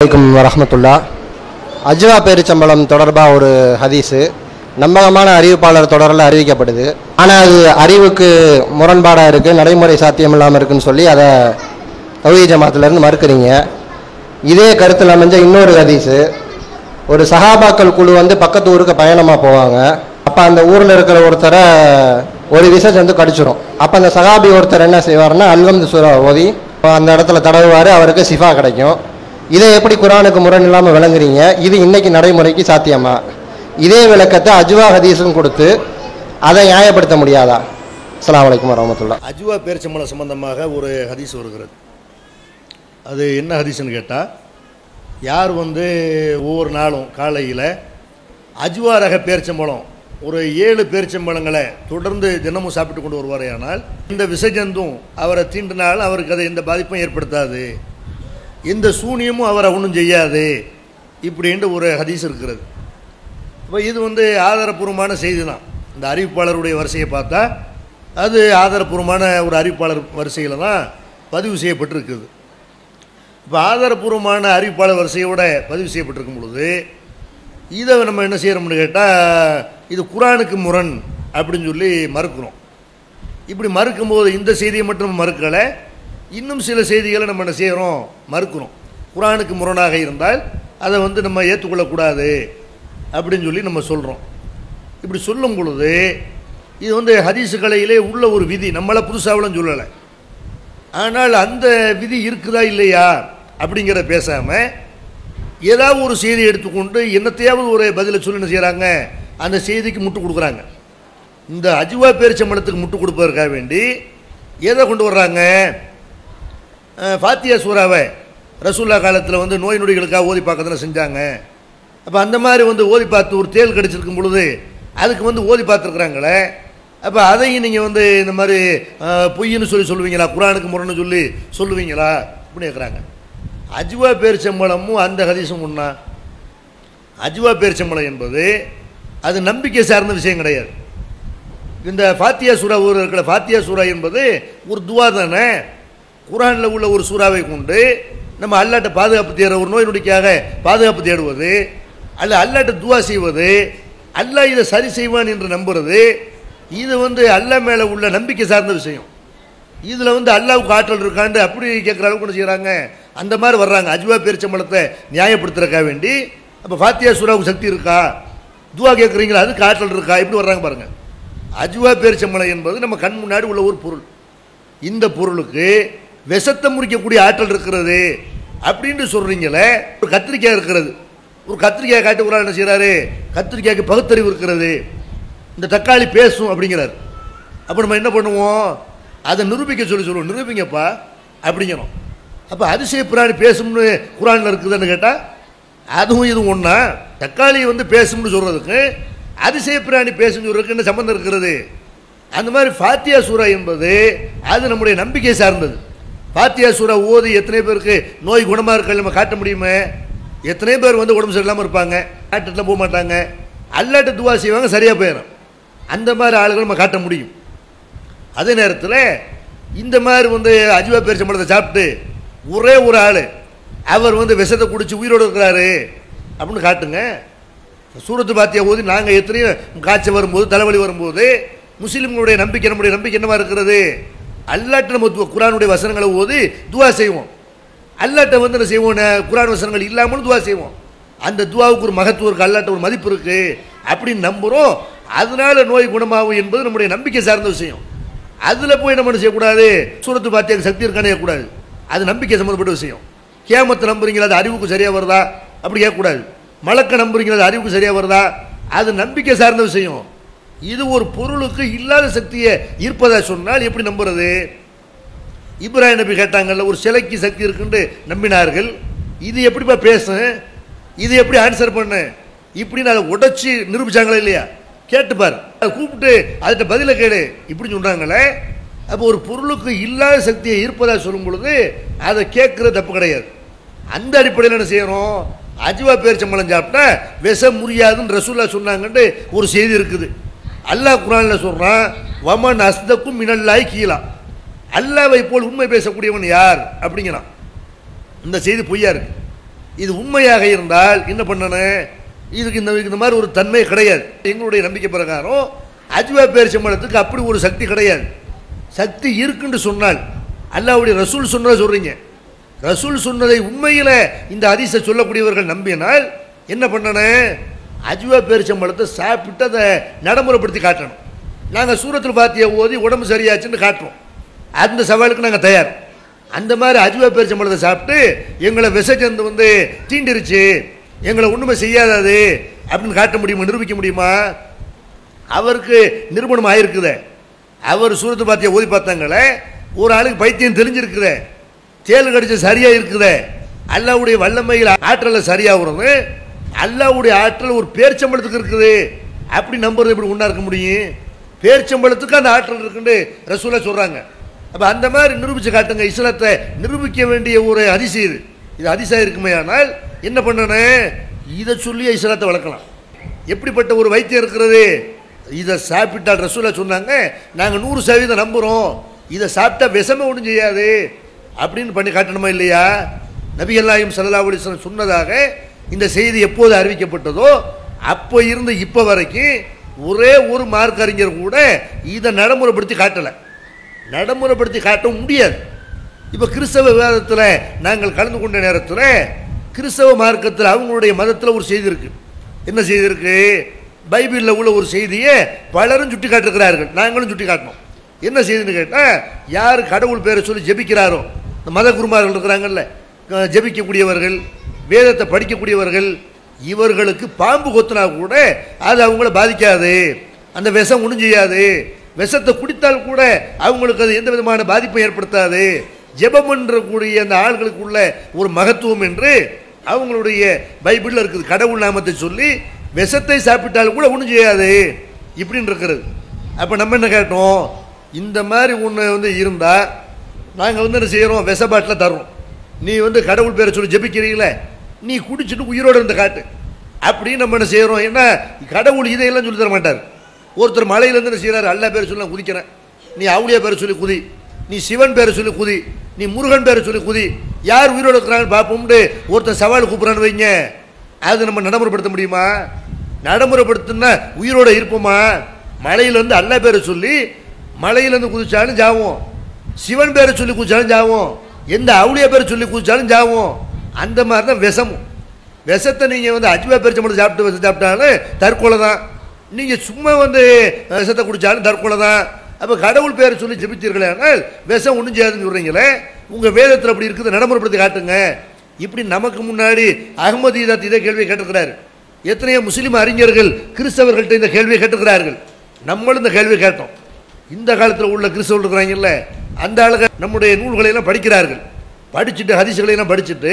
வலைக்கும் வரஹமத்துல்லா அஜ்வா பேரிச்சம்பளம் தொடர்பாக ஒரு ஹதீஸு நம்பகமான அறிவிப்பாளர் தொடரில் அறிவிக்கப்படுது ஆனால் அது அறிவுக்கு முரண்பாடாக இருக்குது நடைமுறை சாத்தியம் இல்லாமல் இருக்குன்னு சொல்லி அதை தௌஹீத் ஜமாத்துலேருந்து மறுக்கிறீங்க இதே கருத்தில் அமைஞ்ச இன்னொரு ஹதீஸு ஒரு சஹாபாக்கள் குழு வந்து பக்கத்து ஊருக்கு பயணமாக போவாங்க அப்போ அந்த ஊரில் இருக்கிற ஒருத்தரை ஒரு விசேஷம் வந்து கடிச்சிரும் அப்போ அந்த சஹாபி ஒருத்தர் என்ன செய்வார்னா அல்கம்து சூரா ஓதி அந்த இடத்துல தடவுவார் அவருக்கு சிஃபா கிடைக்கும் இதை எப்படி குரானுக்கு முரண் இல்லாமல் விளங்குறீங்க இது இன்னைக்கு நடைமுறைக்கு சாத்தியமா இதே விளக்கத்தை அஜ்வா ஹதீஸும் கொடுத்து அதை நியாயப்படுத்த முடியாதா அஸ்ஸலாமு அலைக்கும் வரமத்துல்லா அஜுவா பேரிச்சம்பழம் சம்பந்தமாக ஒரு ஹதீஸ் வருகிறது அது என்ன ஹதீஸ்னு கேட்டால் யார் வந்து ஒவ்வொரு நாளும் காலையில் அஜுவா ரக பேரிச்சம்பழம் ஒரு ஏழு பேரிச்சம்பழங்களை தொடர்ந்து தினமும் சாப்பிட்டு கொண்டு வருவாரேயானால் இந்த விசஜந்தும் அவரை தீண்டினால் அவருக்கு அது எந்த பாதிப்பும் ஏற்படுத்தாது எந்த சூனியமும் அவரை ஒன்றும் செய்யாது இப்படின்ற ஒரு ஹதீஸ் இருக்கிறது இப்போ இது வந்து ஆதாரப்பூர்வமான செய்தி தான் இந்த அறிவிப்பாளருடைய வரிசையை பார்த்தா அது ஆதாரப்பூர்வமான ஒரு அறிவிப்பாளர் வரிசையில் தான் பதிவு செய்யப்பட்டிருக்குது இப்போ ஆதாரப்பூர்வமான அறிவிப்பாளர் வரிசையோட பதிவு செய்யப்பட்டிருக்கும் பொழுது இதை நம்ம என்ன செய்கிறோம்னு கேட்டால் இது குரானுக்கு முரண் அப்படின்னு சொல்லி மறுக்கிறோம் இப்படி மறுக்கும்போது இந்த செய்தியை மட்டும் மறுக்கலை இன்னும் சில செய்திகளை நம்ம என்ன செய்கிறோம் மறுக்கிறோம் குரானுக்கு முரணாக இருந்தால் அதை வந்து நம்ம ஏற்றுக்கொள்ளக்கூடாது அப்படின்னு சொல்லி நம்ம சொல்கிறோம் இப்படி சொல்லும் பொழுது இது வந்து ஹதீஸு கலையிலே உள்ள ஒரு விதி நம்மளை புதுசாவெல்லாம் சொல்லலை ஆனால் அந்த விதி இருக்குதா இல்லையா அப்படிங்கிற பேசாமல் ஏதாவது ஒரு செய்தி எடுத்துக்கொண்டு என்னத்தையாவது ஒரு பதிலை சொல்லி என்ன செய்கிறாங்க அந்த செய்திக்கு முட்டு கொடுக்குறாங்க இந்த அஜுவா பேரிச்சம்பளத்துக்கு முட்டு கொடுப்பதற்காக வேண்டி எதை கொண்டு வர்றாங்க அஹ், ஃபாத்தியா சூறாவை ரசூல்லா காலத்தில் வந்து நோய் நொடிகளுக்காக ஓதி பார்க்க தானே செஞ்சாங்க அப்போ அந்த மாதிரி வந்து ஓதி பார்த்து ஒரு தேள் கடிச்சிருக்கும் பொழுது அதுக்கு வந்து ஓதி பார்த்துருக்குறாங்களே அப்போ அதையும் நீங்கள் வந்து இந்த மாதிரி அஹ், பொய்ன்னு சொல்லி சொல்லுவீங்களா குரானுக்கு முரணுன்னு சொல்லி சொல்லுவீங்களா அப்படின்னு கேட்குறாங்க அஜ்வா பேரிச்சம்பளமும் அந்த ஹதீஸும் ஒன்றா அஜ்வா பேரிச்சம்பளம் என்பது அது நம்பிக்கை சார்ந்த விஷயம் கிடையாது இந்த ஃபாத்தியா சூரா ஊர் இருக்கிற ஃபாத்தியா சூரா என்பது ஒரு துவா தானே குரானில் உள்ள ஒரு சூறாவை கொண்டு நம்ம அல்லாட்ட பாதுகாப்பு தேடுற ஒரு நோய் நொடிக்காக பாதுகாப்பு தேடுவது அல்ல அல்லாட்ட துவா செய்வது அல்லாஹ் இதை சரி செய்வான் என்று நம்புறது இது வந்து அல்லாஹ் மேலே உள்ள நம்பிக்கை சார்ந்த விஷயம் இதில் வந்து அல்லாவுக்கு ஆற்றல் இருக்காண்டு அப்படி கேட்குற அளவுக்கு என்ன செய்கிறாங்க அந்த மாதிரி வர்றாங்க அஜ்வா பேரிச்சம்பளத்தை நியாயப்படுத்துறதுக்காக வேண்டி அப்போ ஃபாத்தியா சூறாவுக்கு சக்தி இருக்கா துவா கேட்குறீங்களா அதுக்கு ஆற்றல் இருக்கா இப்படி வர்றாங்க பாருங்க அஜ்வா பேரிச்சம்பளம் என்பது நம்ம கண் முன்னாடி உள்ள ஒரு பொருள் இந்த பொருளுக்கு விஷத்தை முறிக்கக்கூடிய ஆற்றல் இருக்கிறது அப்படின்னு சொல்கிறீங்களே ஒரு கத்திரிக்காய் இருக்கிறது ஒரு கத்திரிக்காய் காட்டி ஒரு ஆள் என்ன செய்கிறாரு கத்திரிக்காய்க்கு பகுத்தறிவு இருக்கிறது இந்த தக்காளி பேசும் அப்படிங்கிறார் அப்போ நம்ம என்ன பண்ணுவோம் அதை நிரூபிக்க சொல்லி சொல்லுவோம் நிரூபிங்கப்பா அப்படிங்கிறோம் அப்போ அதிசய பிராணி பேசும்னு குரானில் இருக்குதுன்னு கேட்டால் அதுவும் இதுவும் ஒன்றா தக்காளி வந்து பேசும்னு சொல்கிறதுக்கு அதிசய பிராணி பேசும்னு சொல்கிறதுக்கு என்ன சம்மந்தம் இருக்கிறது அந்த மாதிரி ஃபாத்தியா சூரா என்பது அது நம்முடைய நம்பிக்கை சார்ந்தது ஃபாத்தியா சூரா ஓதி எத்தனை பேருக்கு நோய் குணமாக இருக்க நம்ம காட்ட முடியுமே எத்தனை பேர் வந்து உடம்பு சரியில்லாமல் இருப்பாங்க டாக்டர்லாம் போக மாட்டாங்க அல்லாட்ட துவா செய்வாங்க சரியாக போயிடும் அந்த மாதிரி ஆளுகள் நம்ம காட்ட முடியும் அதே நேரத்தில் இந்த மாதிரி வந்து அஜிவா பேரிச்சம்பழத்தை சாப்பிட்டு ஒரே ஒரு ஆள் அவர் வந்து விஷத்தை குடிச்சு உயிரோடு இருக்கிறாரு அப்படின்னு காட்டுங்க சூரத்து பாத்தியா ஓதி நாங்கள் எத்தனையோ காய்ச்சல் வரும்போது தலைவலி வரும்போது முஸ்லீம்களுடைய நம்பிக்கை நம்முடைய நம்பிக்கை என்னவா இருக்கிறது அல்லாட்ட நம்ம து- குரானுடைய வசனங்களை ஓதி துவா செய்வோம் அல்லாட்ட வந்து என்ன செய்வோம் ந- குரான் வசனங்கள் இல்லாமலும் துவா செய்வோம் அந்த துவாவுக்கு ஒரு மகத்துவம் இருக்குது அல்லாட்ட ஒரு மதிப்பு இருக்குது அப்படின்னு நம்புகிறோம் அதனால நோய் குணமாகும் என்பது நம்முடைய நம்பிக்கை சார்ந்த விஷயம் அதில் போய் நம்ம என்ன செய்யக்கூடாது சூரத்து பாத்தியாக்கு சக்தி இருக்கானே கூடாது அது நம்பிக்கை சம்மந்தப்பட்ட விஷயம் கேமத்தை நம்புறீங்களா அது அறிவுக்கு சரியாக வருதா அப்படி கேட்கக்கூடாது மலக்க நம்புறீங்களா அது அறிவுக்கு சரியாக வருதா அது நம்பிக்கை சார்ந்த விஷயம் இது ஒரு பொருளுக்கு இல்லாத சக்தியை இருப்பதா சொன்னால் எப்படி நம்புறது இப்ராஹிம் நபி கேட்டாங்கல்ல ஒரு சிலைக்கு சக்தி இருக்குன்னு நம்பினார்கள் இது எப்படிப்பா பேசும் இது எப்படி ஆன்சர் பண்ணு இப்படின்னு அதை உடைச்சி நிரூபிச்சாங்களா இல்லையா கேட்டுப்பார் அதை கூப்பிட்டு அதுகிட்ட பதிலை கேளு இப்படி சொல்றாங்களே அப்போ ஒரு பொருளுக்கு இல்லாத சக்தியை இருப்பதா சொல்லும் பொழுது அதை கேட்கறது தப்பு கிடையாது அந்த அடிப்படையில் என்ன செய்யணும் அஜ்வா பேரிச்சம்பழம் சாப்பிட்டா விஷம் முறியாதுன்னு ரசூல்லா சொன்னாங்கன்ட்டு ஒரு செய்தி இருக்குது அல்லாஹ் குரானில் சொல்கிறான் வமன் அஸ்தக்கும் மினல்லாய் கீழா அல்லாவை போல் உண்மை பேசக்கூடியவன் யார் அப்படிங்கிறான் இந்த செய்தி பொய்யா இருக்கு இது உண்மையாக இருந்தால் என்ன பண்ணணும் இதுக்கு இந்த இந்த மாதிரி ஒரு தன்மை கிடையாது எங்களுடைய நம்பிக்கை பிரகாரம் அஜ்வா பேரிச்சம்பழத்துக்கு அப்படி ஒரு சக்தி கிடையாது சக்தி இருக்குன்னு சொன்னால் அல்லாவுடைய ரசூல் சொன்னதை சொல்றீங்க ரசூல் சொன்னதை உண்மையில இந்த ஹதீஸை சொல்லக்கூடியவர்கள் நம்பினால் என்ன பண்ணணும் அஜ்வா பேரிச்சம்பழத்தை சாப்பிட்டு அதை நடைமுறைப்படுத்தி காட்டணும் நாங்கள் சூரத்தில் பாத்திய ஓதி உடம்பு சரியாச்சுன்னு காட்டுறோம் அந்த சவாலுக்கு நாங்கள் தயார் அந்த மாதிரி அஜ்வா பேரிச்சம்பழத்தை சாப்பிட்டு எங்களை விசஜந்து வந்து தீண்டிருச்சு எங்களை ஒன்றுமே செய்யாதது அப்படின்னு காட்ட முடியுமா நிரூபிக்க முடியுமா அவருக்கு நிரூபணம் ஆயிருக்குதே அவர் சூரத்து பாத்திய ஓதி பார்த்தாங்களே ஒரு ஆளுக்கு பைத்தியம் தெரிஞ்சிருக்குதே தேல் கடிச்ச சரியா இருக்குதே அல்லாவுடைய வல்லமையில் ஆற்றல சரியாகிறது அல்லாவுடைய ஆற்றல் ஒரு பேர்ச்சம்பளத்துக்கு இருக்குது அப்படி நம்புறது எப்படி உண்டா இருக்க முடியும் பேர்ச்சம்பளத்துக்கு அந்த ஆற்றல் இருக்குன்னு ரசூலா சொல்றாங்க அப்ப அந்த மாதிரி நிரூபிச்சு காட்டுங்க இஸ்லாத்தை நிரூபிக்க வேண்டிய ஒரு அதிசயம் இது இது அதிசயம் இருக்குமே ஆனால் என்ன பண்ணணும் இதை சொல்லி இஸ்லாத்தை வளர்க்கலாம் எப்படிப்பட்ட ஒரு வைத்தியம் இருக்கிறது இதை சாப்பிட்டால் ரசூலா சொன்னாங்க நாங்கள் நூறு சதவீதம் நம்புகிறோம் இதை சாப்பிட்டா விஷமே ஒன்றும் செய்யாது அப்படின்னு பண்ணி காட்டணுமா இல்லையா நபி அல்லாஹிம் சல்லா அலிஸ்லாம் சொன்னதாக இந்த செய்தி எப்போது அறிவிக்கப்பட்டதோ அப்போ இருந்து இப்போ வரைக்கும் ஒரே ஒரு மார்க் அறிஞர் கூட இதை நடைமுறைப்படுத்தி காட்டலை நடைமுறைப்படுத்தி காட்ட முடியாது இப்போ கிறிஸ்தவ விவாதத்தில் நாங்கள் கலந்து கொண்ட நேரத்தில் கிறிஸ்தவ மார்க்கத்தில் அவங்களுடைய மதத்தில் ஒரு செய்தி இருக்கு என்ன செய்தி இருக்கு பைபிளில் உள்ள ஒரு செய்தியை பலரும் சுட்டி காட்டிருக்கிறார்கள் நாங்களும் சுட்டி காட்டினோம் என்ன செய்தின்னு கேட்டால் யார் கடவுள் பேரை சொல்லி ஜெபிக்கிறாரோ இந்த மத குருமார்கள் இருக்கிறாங்கல்ல அஹ் ஜெபிக்கக்கூடியவர்கள் வேதத்தை படிக்கக்கூடியவர்கள் இவர்களுக்கு பாம்பு கொத்தினா கூட அது அவங்கள பாதிக்காது அந்த விஷம் ஒன்றும் செய்யாது விஷத்தை குடித்தால் கூட அவங்களுக்கு அது எந்த விதமான பாதிப்பும் ஏற்படுத்தாது ஜெபம் கூடிய அந்த ஆள்களுக்குள்ள ஒரு மகத்துவம் என்று அவங்களுடைய பைபிளில் இருக்குது கடவுள் நாமத்தை சொல்லி விஷத்தை சாப்பிட்டால் கூட ஒன்றும் செய்யாது இப்படின்னு இருக்கிறது அப்போ நம்ம என்ன கேட்டோம் இந்த மாதிரி ஒன்று வந்து இருந்தால் நாங்கள் வந்து என்ன செய்கிறோம் விஷ பாட்டில் தர்றோம் நீ வந்து கடவுள் பேரை சொல்லி ஜெபிக்கிறீங்களே நீ குடிச்சிட்டு உயிரோடு இருந்த காட்டு அப்படின்னு நம்ம என்ன செய்கிறோம் ஏன்னா கடவுள் இதையெல்லாம் சொல்லி தர மாட்டார் ஒருத்தர் மலையிலேருந்து என்ன செய்கிறாரு அல்லா பேரை சொல்லி நான் குதிக்கிறேன் நீ அவுளியா பேரை சொல்லி குதி நீ சிவன் பேரை சொல்லி குதி நீ முருகன் பேரை சொல்லி குதி யார் உயிரோடு இருக்கிறாங்கன்னு பார்ப்போம்னு ஒருத்தர் சவால் கூப்பிட்றான்னு வைங்க அது நம்ம நடைமுறைப்படுத்த முடியுமா நடைமுறைப்படுத்தினா உயிரோட இருப்போமா மலையிலேருந்து அல்லா பேரை சொல்லி மலையிலேருந்து குதிச்சாலும் ஜாவோம் சிவன் பேரை சொல்லி குதிச்சாலும் ஜாவோம் எந்த அவுளியா பேரை சொல்லி குதிச்சாலும் ஜாவோம் அந்த மாதிரி தான் விஷமும் விஷத்தை நீங்கள் வந்து அஜ்வா பெருச்சம்பளம் சாப்பிட்டு விஷம் சாப்பிட்டாலும் தற்கொலை தான் நீங்கள் சும்மா வந்து விஷத்தை குடித்தாலும் தற்கொலை தான் அப்போ கடவுள் பேரை சொல்லி ஜெபித்தீர்களே ஆனால் விஷம் ஒன்றும் செய்யாதுன்னு சொல்கிறீங்களே உங்கள் வேதத்தில் அப்படி இருக்குது நடைமுறைப்படுத்தி காட்டுங்க இப்படி நமக்கு முன்னாடி அகமது ஈதாத் இதே கேள்வியை கேட்டிருக்கிறாரு எத்தனையோ முஸ்லீம் அறிஞர்கள் கிறிஸ்தவர்கள்ட்ட இந்த கேள்வியை கேட்டிருக்கிறார்கள் நம்மளும் இந்த கேள்வியை கேட்டோம் இந்த காலத்தில் உள்ள கிறிஸ்தவர்கள் இருக்கிறாங்கல்ல அந்த ஆளுங்க நம்முடைய நூல்களை எல்லாம் படிக்கிறார்கள் படிச்சுட்டு ஹதீசுகளை எல்லாம் படிச்சுட்டு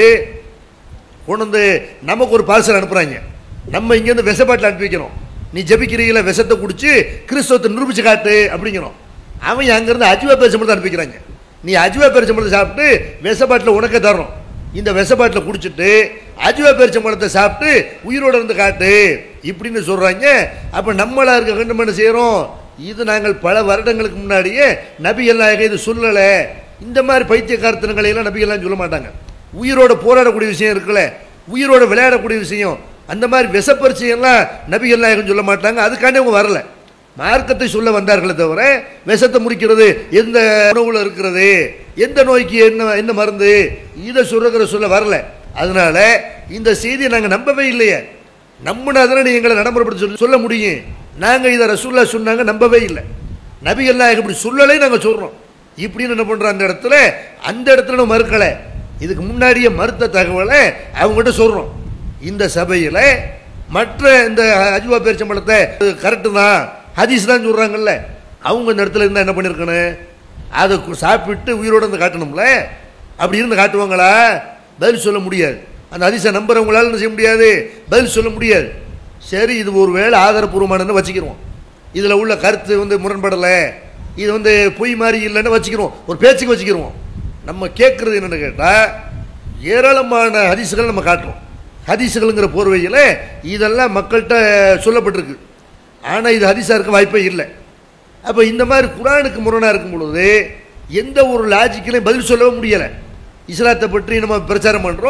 கொண்டு வந்து நமக்கு ஒரு பார்சல் அனுப்புகிறாங்க நம்ம இங்கேருந்து விஷப்பாட்டில் அனுப்பி வைக்கிறோம் நீ ஜெபிக்கிறீங்கள விஷத்தை குடிச்சு கிறிஸ்தவத்தை நிரூபிச்சு காட்டு அப்படிங்கிறோம் அவன் அங்கேருந்து அஜுவா பேரிச்சம்பளத்தை அனுப்பிக்கிறாங்க நீ அஜுவா பேரிச்சம்பளத்தை சாப்பிட்டு விஷப்பாட்டில் உனக்கே தர்றோம் இந்த விஷப்பாட்டில் குடிச்சிட்டு அஜுவா பேரிச்சம்பளத்தை சாப்பிட்டு உயிரோட இருந்து காட்டு இப்படின்னு சொல்கிறாங்க அப்போ நம்மளா இருக்க கண்டு என்ன செய்கிறோம் இது நாங்கள் பல வருடங்களுக்கு முன்னாடியே நபி எல்லாம் இது சொல்லலை இந்த மாதிரி பைத்தியக்காரத்தனங்களை எல்லாம் நபி எல்லாம் சொல்ல மாட்டாங்க உயிரோட போராடக்கூடிய விஷயம் இருக்குல்ல உயிரோட விளையாடக்கூடிய விஷயம் அந்த மாதிரி விஷப்பரிச்சையெல்லாம் நபிகள் நாயகம் சொல்ல மாட்டாங்க அதுக்காண்டி அவங்க வரல மார்க்கத்தை சொல்ல வந்தார்களே தவிர விஷத்தை முறிக்கிறது எந்த உணவுல இருக்கிறது எந்த நோய்க்கு என்ன என்ன மருந்து இதை சொல்லுகிற சொல்ல வரல அதனால இந்த செய்தியை நாங்கள் நம்பவே இல்லையே நம்பினா தானே எங்களை நடைமுறைப்படுத்த சொல்லி சொல்ல முடியும் நாங்கள் இதை ரசூல்லா சொன்னாங்க நம்பவே இல்லை நபிகள் நாயகம் இப்படி சொல்லலை நாங்கள் சொல்கிறோம் இப்படின்னு என்ன பண்ணுறோம் அந்த இடத்துல அந்த இடத்துல நம்ம மறுக்கலை இதுக்கு முன்னாடியே மறுத்த தகவலை அவங்ககிட்ட சொல்கிறோம் இந்த சபையில் மற்ற இந்த அஜுவா பேரிச்சம்பழத்தை கரெக்டு தான் ஹதீஸ் தான் சொல்கிறாங்கல்ல அவங்க இந்த இடத்துல இருந்தால் என்ன பண்ணியிருக்கணும் அதை கு- சாப்பிட்டு உயிரோடு இருந்து காட்டணும்ல அப்படி இருந்து காட்டுவாங்களா பதில் சொல்ல முடியாது அந்த ஹதீஸை நம்புறவங்களால என்ன செய்ய முடியாது பதில் சொல்ல முடியாது சரி இது ஒரு வேளை ஆதாரபூர்வமானதுன்னு வச்சுக்கிறோம் இதில் உள்ள கருத்து வந்து முரண்படலை இது வந்து பொய் மாதிரி இல்லைன்னு வச்சுக்கிறோம் ஒரு பேச்சுக்கு வச்சுக்கிறோம் நம்ம கேட்குறது என்னென்னு கேட்டால் ஏராளமான ஹதீஸுகள் நம்ம காட்டுறோம் ஹதீஸுகள்ங்கிற போர்வையில் இதெல்லாம் மக்கள்கிட்ட சொல்லப்பட்டிருக்கு ஆனால் இது ஹதீஸாக இருக்க வாய்ப்பே இல்லை அப்போ இந்த மாதிரி குரானுக்கு முரணாக இருக்கும் பொழுது எந்த ஒரு லாஜிக்கிலையும் பதில் சொல்லவே முடியலை இஸ்லாத்தை பற்றி நம்ம பிரச்சாரம் பண்ணுறோம்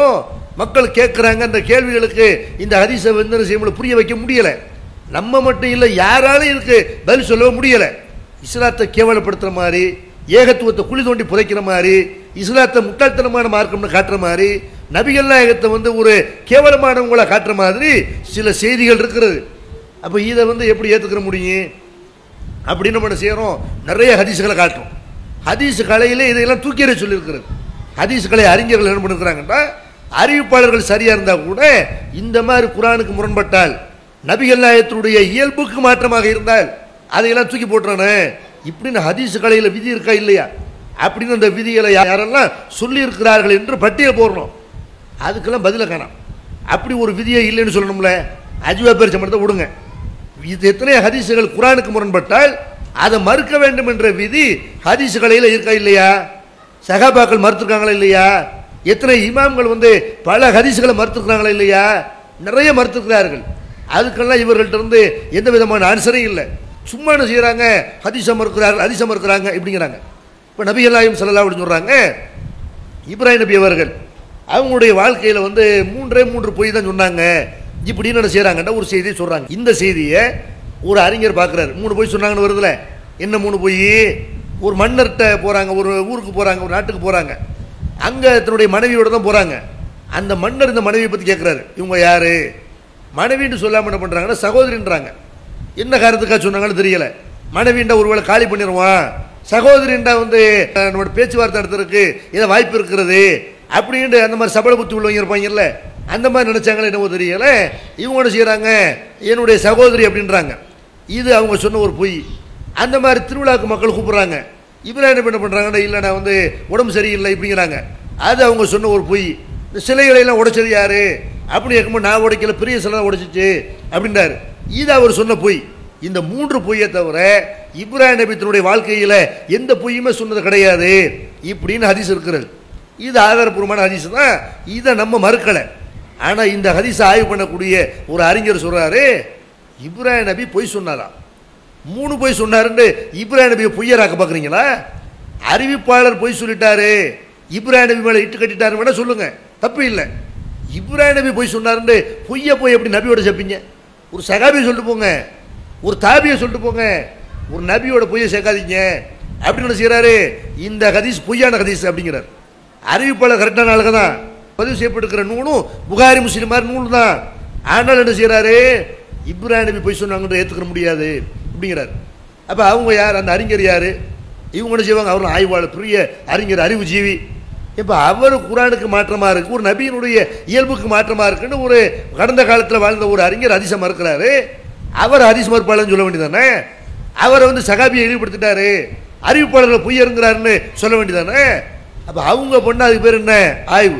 மக்கள் கேட்குறாங்க அந்த கேள்விகளுக்கு இந்த ஹதீஸை வந்து என்ன செய்ய முடியல, புரிய வைக்க முடியலை நம்ம மட்டும் இல்லை யாராலும் இதுக்கு பதில் சொல்லவும் முடியலை இஸ்லாத்தை கேவலப்படுத்துற மாதிரி ஏகத்துவத்தை குழி தோண்டி புதைக்கிற மாதிரி இஸ்லாத்தை முட்டாள்தனமான மார்க்கம்னு காட்டுற மாதிரி நபிகள் நாயகத்தை வந்து ஒரு கேவலமானவங்கள காட்டுற மாதிரி சில செய்திகள் இருக்கிறது அப்போ இதை வந்து எப்படி ஏற்றுக்கிற முடியும் அப்படின்னு நம்ம என்ன செய்கிறோம் நிறைய ஹதீஸுகளை காட்டுறோம் ஹதீஸ் கலையிலே இதையெல்லாம் தூக்கி எறிய சொல்லியிருக்கிறது ஹதீஸ் கலை அறிஞர்கள் என்ன பண்ணிருக்கிறாங்கன்னா அறிவிப்பாளர்கள் சரியாக இருந்தால் கூட இந்த மாதிரி குரானுக்கு முரண்பட்டால் நபிகள் நாயகத்தினுடைய இயல்புக்கு மாற்றமாக இருந்தால் அதையெல்லாம் தூக்கி போட்டுறானே இப்படின்னு ஹதீஸ் கலையில் விதி இருக்கா இல்லையா அப்படின்னு அந்த விதிகளை யா- யாரெல்லாம் சொல்லியிருக்கிறார்கள் என்று பட்டியல் போடணும் அதுக்கெல்லாம் பதில காணாம் அப்படி ஒரு விதியே இல்லைன்னு சொல்லணும்ல அஜுவா பேர் சம்பளத்தை விடுங்க இது எத்தனை ஹதீஸுகள் குரானுக்கு முரண்பட்டால் அதை மறுக்க வேண்டும் என்ற விதி ஹதீஸுகளில் இருக்கா இல்லையா சகாபாக்கள் மறுத்துருக்காங்களா இல்லையா எத்தனை இமாம்கள் வந்து பல ஹதீஸுகளை மறுத்துருக்காங்களா இல்லையா நிறைய மறுத்துருக்கிறார்கள் அதுக்கெல்லாம் இவர்கள்ட்ட இருந்து எந்த விதமான ஆன்சரும் இல்லை சும்மா என்ன செய்கிறாங்க ஹதீஸை மறுக்கிறார்கள் ஹதீஸை மறுக்கிறாங்க இப்படிங்கிறாங்க இப்போ நபி அல்லாயும் சல்லா அப்படின்னு சொல்கிறாங்க இப்ராஹிம் நபி அவர்கள் அவங்களுடைய வாழ்க்கையில் வந்து மூன்றே மூன்று பொய் தான் சொன்னாங்க இப்படின்னு என்ன செய்கிறாங்கன்ற ஒரு செய்தியை சொல்கிறாங்க இந்த செய்தியை ஒரு அறிஞர் பார்க்குறாரு மூணு பொய் சொன்னாங்கன்னு வருதுல என்ன மூணு பொய் ஒரு மன்னர்கிட்ட போகிறாங்க ஒரு ஊருக்கு போகிறாங்க ஒரு நாட்டுக்கு போகிறாங்க அங்கே தன்னுடைய மனைவியோட தான் போகிறாங்க அந்த மன்னர் இந்த மனைவியை பற்றி கேட்குறாரு இவங்க யார் மனைவின்னு சொல்லாமல் என்ன பண்ணுறாங்கன்னா சகோதரின்றாங்க என்ன காரணத்துக்காக சொன்னாங்கன்னு தெரியல மனைவிண்டா ஒருவேளை காலி பண்ணிடுவான் சகோதரிண்டா வந்து அஹ், நம்மளோட பேச்சுவார்த்தை நடத்துறதுக்கு ஏதோ வாய்ப்பு இருக்கிறது அப்படின்ட்டு அந்த மாதிரி சபல புத்தி உள்ளவங்க இருப்பாங்கல்ல அந்த மாதிரி நினைச்சாங்களே என்னவோ தெரியல இவங்க என்ன செய்கிறாங்க என்னுடைய சகோதரி அப்படின்றாங்க இது அவங்க சொன்ன ஒரு பொய் அந்த மாதிரி திருவிழாக்கு மக்கள் கூப்பிடுறாங்க இவரெல்லாம் என்ன பண்ணுறாங்கன்னா இல்லை நான் வந்து உடம்பு சரியில்லை இப்படிங்கிறாங்க அது அவங்க சொன்ன ஒரு பொய் இந்த சிலைகளை எல்லாம் உடைச்சது யாரு அப்படி இருக்கும்போது நான் உடைக்கல பெரிய சிலை தான் உடைச்சிச்சு அப்படின்றாரு இது அவர் சொன்ன பொய் இந்த மூன்று பொய்யை தவிர இப்ராஹிம் நபி தன்னுடைய வாழ்க்கையில் எந்த பொய்யுமே சொன்னது கிடையாது இப்படின்னு ஹதீஸ் இருக்கிறது இது ஆதாரப்பூர்வமான ஹதீஸ் தான் இதை நம்ம மறுக்கலை ஆனால் இந்த ஹதீஸை ஆய்வு பண்ணக்கூடிய ஒரு அறிஞர் சொல்றாரு இப்ராஹிம் நபி பொய் சொன்னாராம் மூணு பொய் சொன்னாருன்னு இப்ராஹிம் நபியை பொய்யராக்க பார்க்குறீங்களா அறிவிப்பாளர் பொய் சொல்லிட்டாரு இப்ராஹிம் நபி மேலே இட்டு கட்டிட்டாரு வேணா சொல்லுங்க தப்பு இல்லை இப்ராஹிம் நபி பொய் சொன்னாருன்னு பொய்ய போய் எப்படி நபியோட செப்பீங்க ஒரு சகாபியை சொல்லிட்டு போங்க ஒரு தாபியை சொல்லிட்டு போங்க ஒரு நபியோட பொய்யை சேர்க்காதீங்க அப்படின்னு என்ன செய்றாரு இந்த ஹதீஸ் பொய்யான ஹதீஸ் அப்படிங்கிறார் அறிவிப்பாளர் கரெக்டான ஆளுங்க தான் பதிவு செய்யப்பட்டிருக்கிற நூலும் புகாரி முஸ்லிம் மாதிரி நூல் தான் ஆனால் என்ன செய்றாரு இப்ராஹிம் நபி பொய் சொன்னாங்கன்ற ஏற்றுக்க முடியாது அப்படிங்கிறார் அப்போ அவங்க யார் அந்த அறிஞர் யார் இவங்க என்ன செய்வாங்க அவரும் ஆய்வாளர் பெரிய அறிஞர் அறிவு ஜீவி இப்போ அவர் குரானுக்கு மாற்றமாக இருக்கு ஒரு நபியினுடைய இயல்புக்கு மாற்றமாக இருக்குன்னு ஒரு கடந்த காலத்தில் வாழ்ந்த ஒரு அறிஞர் அதிசம் மறுக்கிறாரு அவர் ஹதீஸ் மறுப்பாளர்னு சொல்ல வேண்டியதானே அவரை வந்து சகாபியை இழிவுபடுத்திட்டாரு அறிவிப்பாளர்கள் பொய்யருங்கிறாருன்னு சொல்ல வேண்டியதானே அப்போ அவங்க பண்ண அதுக்கு பேர் என்ன ஆய்வு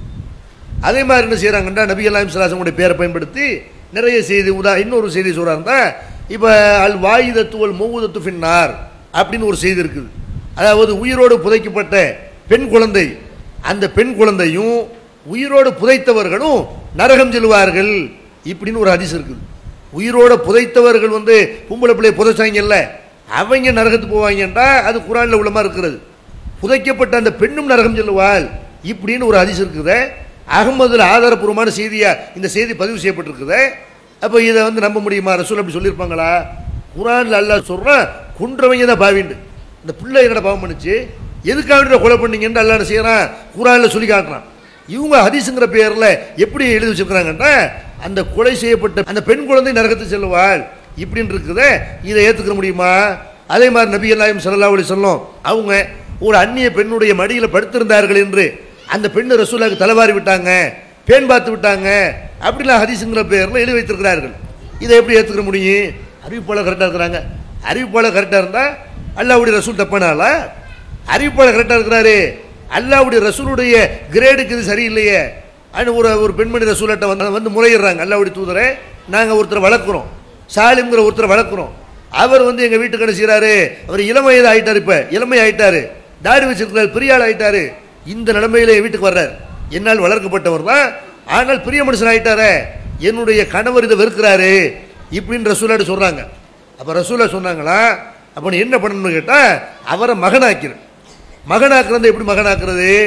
அதே மாதிரி என்ன செய்கிறாங்கன்னா நபி அல்லாம் சலாசனுடைய பேரை பயன்படுத்தி நிறைய செய்தி உதா இன்னொரு செய்தி சொல்கிறாருந்தா இப்போ அல் வாயுதத்துவல் மூவுதத்து ஃபின்னார் அப்படின்னு ஒரு செய்தி இருக்குது அதாவது உயிரோடு புதைக்கப்பட்ட பெண் குழந்தை அந்த பெண் குழந்தையும் உயிரோடு புதைத்தவர்களும் நரகம் செல்வார்கள் இப்படின்னு ஒரு ஹதீஸ் இருக்குது உயிரோட புதைத்தவர்கள் வந்து பொம்பளை பிள்ளைய புதைச்சாங்கல்ல அவங்க நரகத்துக்கு போவாங்கன்றா அது குரானில் உள்ள மாதிரி இருக்கிறது புதைக்கப்பட்ட அந்த பெண்ணும் நரகம் செல்லுவாள் இப்படின்னு ஒரு ஹதீஸ் இருக்குதே அகமதுல ஆதாரப்பூர்வமான செய்தியா இந்த செய்தி பதிவு செய்யப்பட்டிருக்குதே அப்போ இதை வந்து நம்ப முடியுமா ரசூல் அப்படி சொல்லியிருப்பாங்களா குரான்ல அல்லாஹ் சொல்றான் குன்றவங்க தான் பாவிண்டு இந்த பிள்ளை என்னடா பாவம் பண்ணுச்சு எதுக்காக வேண்டி கொலை பண்ணீங்கன்னு அல்லாஹ் என்ன செய்யறான் குரான்ல சொல்லி காட்டுறான் இவங்க ஹதீஸுங்கிற பேர்ல எப்படி எழுதி வச்சிருக்கிறாங்கன்னா அந்த கொலை செய்யப்பட்ட அந்த பெண் குழந்தை நரகத்தை செல்லுவாள் இப்படின்னு இருக்குதே இதை ஏத்துக்க முடியுமா அதே மாதிரி நபி அல்லாஹிம் ஸல்லல்லாஹு அலைஹி வஸல்லம் அவங்க ஒரு அந்நிய பெண்ணுடைய மடியில் படுத்திருந்தார்கள் என்று அந்த பெண்ணு ரசூலாக்கு தலைவாரி விட்டாங்க பேன் பார்த்து விட்டாங்க அப்படிலாம் ஹதீஸுங்கிற பேரில் எழுதி வைத்திருக்கிறார்கள் இதை எப்படி ஏற்றுக்க முடியும் அறிவிப்பாளர் கரெக்டாக இருக்கிறாங்க அறிவிப்பாளர் கரெக்டாக இருந்தால் அல்லாவுடைய ரசூல் தப்பானாலா அறிவிப்பாளர் கரெக்டாக இருக்கிறாரு அல்லாவுடைய ரசூலுடைய கிரேடுக்கு இது சரியில்லையே அது ஒரு ஒரு பெண்மணி ரசூலட்ட வந்து வந்து முறையிடுறாங்க அல்லாவுடைய தூதரை நாங்கள் ஒருத்தரை வளர்க்குறோம் சாலிம்ங்கிற ஒருத்தரை வளர்க்குறோம் அவர் வந்து எங்கள் வீட்டுக்கு என்ன செய்கிறாரு அவர் இளமை வயது ஆயிட்டார் இப்போ இளமை ஆயிட்டாரு தாடி வச்சிருக்கிறார் பெரிய ஆள் ஆயிட்டாரு இந்த நிலைமையில என் வீட்டுக்கு வர்றார் என்னால் வளர்க்கப்பட்டவர் தான் ஆனால் பெரிய மனுஷன் ஆயிட்டாரே என்னுடைய கணவர் இதை வெறுக்கிறாரு இப்படின்னு ரசூலாட்டு சொல்கிறாங்க அப்போ ரசூலா சொன்னாங்களா அப்போ நீ என்ன பண்ணணும்னு கேட்டால் அவரை மகனாக்கிறேன் மகனாக்குறது எப்படி மகனாக்குறது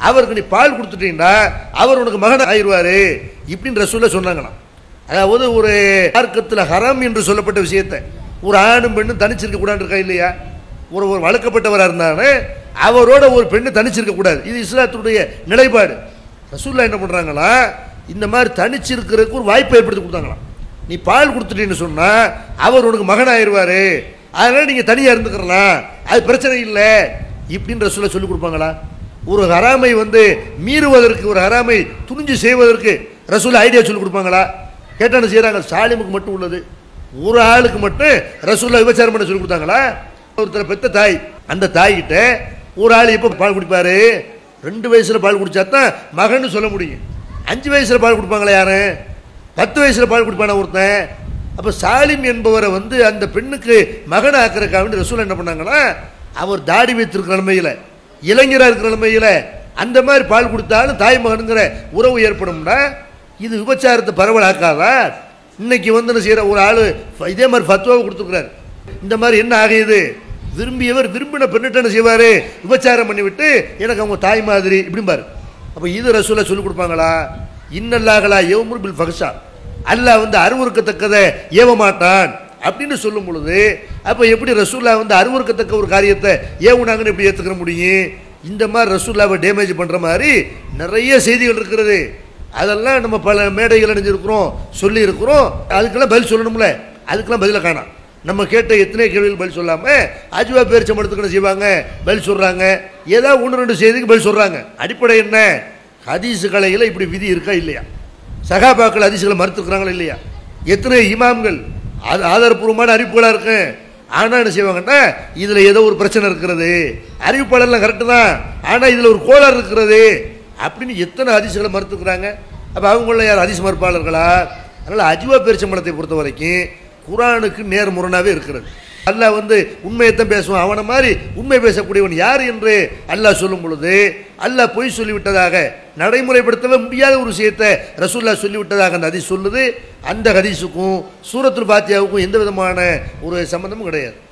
அவருக்கு நீ பால் கொடுத்துட்டீங்கன்னா அவர் உனக்கு மகன் ஆயிடுவாரு இப்படின்னு ரசூல்ல சொன்னாங்களாம் அதாவது ஒரு மார்க்கத்தில் ஹரம் என்று சொல்லப்பட்ட விஷயத்தை ஒரு ஆணும் பெண்ணும் தனிச்சிருக்க கூடாது இருக்கா இல்லையா ஒரு ஒரு வளர்க்கப்பட்டவராக இருந்தானே அவரோட ஒரு பெண்ணு தனிச்சிருக்க கூடாது இது இஸ்லாத்துடைய நிலைப்பாடு ரசூல்லா என்ன பண்ணுறாங்களா இந்த மாதிரி தனிச்சிருக்கிறதுக்கு ஒரு வாய்ப்பை ஏற்படுத்தி கொடுத்தாங்களாம் நீ பால் கொடுத்துட்டீன்னு சொன்னா அவர் உனக்கு மகன் ஆயிடுவாரு அதனால நீங்க தனியா இருந்துக்கிறலாம் அது பிரச்சனை இல்லை இப்படின்ற சொல்ல சொல்லி கொடுப்பாங்களா ஒரு ஹராமை வந்து மீறுவதற்கு ஒரு ஹராமை துணிஞ்சு செய்வதற்கு ரசூல் ஐடியா சொல்லி கொடுப்பாங்களா கேட்டான்னு செய்கிறாங்க சாலிமுக்கு மட்டும் உள்ளது ஒரு ஆளுக்கு மட்டும் ரசூல்லா விபச்சாரம் பண்ண சொல்லி கொடுத்தாங்களா ஒருத்தர் பெத்த தாய் அந்த தாய்கிட்ட ஒரு ஆள் எப்போ பால் குடிப்பாரு ரெண்டு வயசுல பால் குடிச்சா தான் மகன்னு சொல்ல முடியும் அஞ்சு வயசுல பால் கொடுப்பாங்களா யாரு பத்து வயசுல பால் குடிப்பான ஒருத்தன் அப்ப சாலிம் என்பவரை வந்து அந்த பெண்ணுக்கு மகன் ஆக்கிறதுக்காக வேண்டி ரசூல் என்ன பண்ணாங்கன்னா அவர் தாடி வைத்திருக்கிற நிலைமையில இளைஞரா இருக்கிற நிலைமையில அந்த மாதிரி பால் கொடுத்தாலும் தாய் மகனுங்கிற உறவு ஏற்படும்னா இது விபச்சாரத்தை பரவலாக்காதா இன்னைக்கு வந்து என்ன செய்யற ஒரு ஆளு இதே மாதிரி ஃபத்வாவை கொடுத்துருக்கிறார் இந்த மாதிரி என்ன ஆகியது விரும்பியவர் விரும்பின பெண்ணிட்ட என்ன செய்வாரு விபச்சாரம் பண்ணிவிட்டு எனக்கு அவங்க தாய் மாதிரி இப்படிம்பாரு அப்ப இது ரசூலா சொல்லி கொடுப்பாங்களா இன்னல்லாகலா யௌமுர் பில் ஃபஹ்ஷா அல்லாஹ் வந்து அருவருக்கத்தக்கதை ஏவ மாட்டான் அப்படின்னு சொல்லும் பொழுது அப்ப எப்படி ரசூல்லா வந்து அருவருக்கத்தக்க ஒரு காரியத்தை ஏவுனாங்கன்னு எப்படி ஏத்துக்கிற முடியும் இந்த மாதிரி ரசூல்லாவை டேமேஜ் பண்ற மாதிரி நிறைய செய்திகள் இருக்கிறது அதெல்லாம் நம்ம பல மேடைகள் அணிஞ்சிருக்கிறோம் சொல்லி இருக்கிறோம் அதுக்கெல்லாம் பதில் சொல்லணும்ல அதுக்கெல்லாம் பதில காணாம் நம்ம கேட்ட எத்தனை கேள்விகள் பதில் சொல்லாம அஜுவா பேரிச்சம் எடுத்துக்கணும் செய்வாங்க பதில் சொல்றாங்க ஏதாவது ஒன்று ரெண்டு செய்திக்கு பதில் சொல்றாங்க அடிப்படை என்ன ஹதீஸ் கலையில் இப்படி விதி இருக்கா இல்லையா சகாபாக்கள் ஹதீஸ்களை மறுத்துக்கிறாங்களா இல்லையா எத்தனை இமாம்கள் அது ஆதாரப்பூர்வமான அறிவிப்புகளாக இருக்கு ஆனால் என்ன செய்வாங்கன்னா இதில் ஏதோ ஒரு பிரச்சனை இருக்கிறது அறிவிப்பாளர்லாம் கரெக்டு தான் ஆனால் இதில் ஒரு கோளாறு இருக்கிறது அப்படின்னு எத்தனை ஹதீஸ்களை மறுத்துக்கிறாங்க அப்போ அவங்கள யார் ஹதீஸ் மறுப்பாளர்களா அதனால் அஜுவா பெருச்சம்பளத்தை பொறுத்த வரைக்கும் குரானுக்கு நேர்முரணாகவே இருக்கிறது அல்லாஹ் வந்து உண்மையைத்தான் பேசுவான் அவனை மாதிரி உண்மை பேசக்கூடியவன் யார் என்று அல்லாஹ் சொல்லும் பொழுது அல்லாஹ் பொய் சொல்லிவிட்டதாக நடைமுறைப்படுத்தவே முடியாத ஒரு விஷயத்தை ரசூல்லா சொல்லிவிட்டதாக அந்த ஹதீஸ் சொல்லுது அந்த ஹதீஸுக்கும் சூரத்துல் பாத்தியாவுக்கும் எந்த விதமான ஒரு சம்பந்தமும் கிடையாது